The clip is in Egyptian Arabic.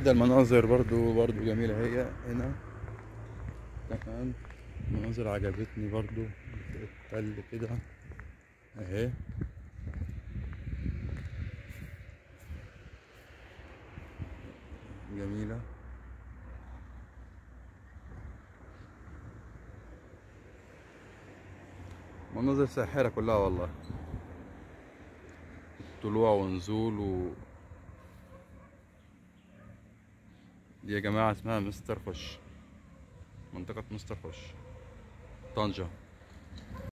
احدى المناظر برضو برضو جميلة هي هنا تمام مناظر عجبتني برضو التل كده اهي جميلة مناظر ساحرة كلها والله طلوع ونزول و دي يا جماعة اسمها مستر خش منطقة مستر خش طنجة